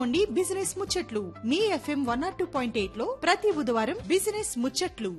ఉండి బిజినెస్ ముచ్చట్లు మీ ఎఫ్ఎం వన్ ఆర్ టూ పాయింట్ ఎయిట్ లో ప్రతి బుధవారం బిజినెస్ ముచ్చట్లు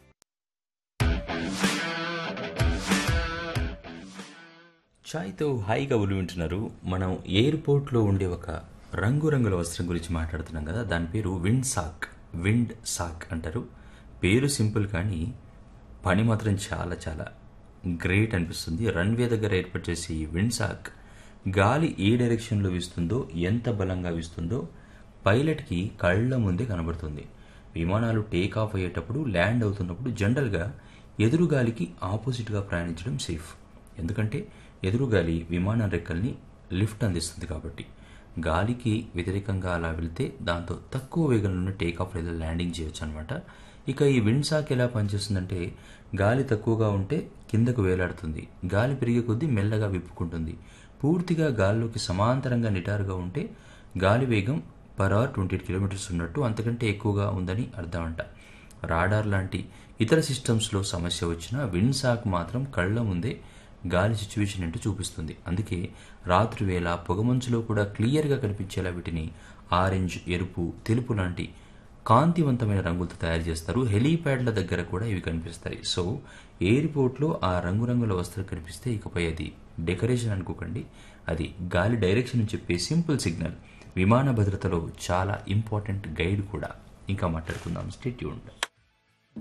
ఛాయ్తో హాయిగా ఉలు వింటున్నారు మనం ఎయిర్పోర్ట్లో ఉండే ఒక రంగురంగుల వస్త్రం గురించి మాట్లాడుతున్నాం కదా దాని పేరు విండ్ సాక్ విండ్ సాక్ అంటారు పేరు సింపుల్ కానీ పని మాత్రం చాలా చాలా గ్రేట్ అనిపిస్తుంది రన్వే దగ్గర ఏర్పాటు చేసే ఈ విండ్ సాక్ గాలి ఏ డైరెక్షన్లో వీస్తుందో ఎంత బలంగా వీస్తుందో పైలట్కి కళ్ళ ముందే కనబడుతుంది విమానాలు టేక్ ఆఫ్ అయ్యేటప్పుడు ల్యాండ్ అవుతున్నప్పుడు జనరల్గా ఎదురుగాలికి ఆపోజిట్గా ప్రయాణించడం సేఫ్ ఎందుకంటే ఎదురుగాలి విమానం రెక్కల్ని లిఫ్ట్ అందిస్తుంది కాబట్టి గాలికి వ్యతిరేకంగా అలా వెళ్తే దాంతో తక్కువ వేగంలోనే టేక్ ఆఫ్ లేదా ల్యాండింగ్ చేయొచ్చు అనమాట ఇక ఈ విండ్ సాక్ ఎలా పనిచేస్తుందంటే గాలి తక్కువగా ఉంటే కిందకు వేలాడుతుంది గాలి పెరిగే కొద్దీ మెల్లగా విప్పుకుంటుంది పూర్తిగా గాలిలోకి సమాంతరంగా నిటారుగా ఉంటే గాలి వేగం per hour twenty eight kilometres ఉన్నట్టు అంతకంటే ఎక్కువగా ఉందని అర్థం అంట రాడార్ లాంటి ఇతర సిస్టమ్స్లో సమస్య వచ్చినా విండ్ సాక్ మాత్రం కళ్ళ ముందే గాలి సిచ్యువేషన్ ఏంటో చూపిస్తుంది అందుకే రాత్రి వేళ పొగమంచులో కూడా క్లియర్గా కనిపించేలా వీటిని ఆరెంజ్ ఎరుపు తెలుపు లాంటి కాంతివంతమైన రంగులతో తయారు చేస్తారు హెలీప్యాడ్ల దగ్గర కూడా ఇవి కనిపిస్తాయి సో ఎయిర్పోర్ట్లో ఆ రంగురంగుల వస్త్రం కనిపిస్తే ఇకపై అది డెకరేషన్ అనుకోకండి అది గాలి డైరెక్షన్ చెప్పే సింపుల్ సిగ్నల్ విమాన భద్రతలో చాలా ఇంపార్టెంట్ గైడ్ కూడా ఇంకా మాట్లాడుకుందాం స్టేట్యూన్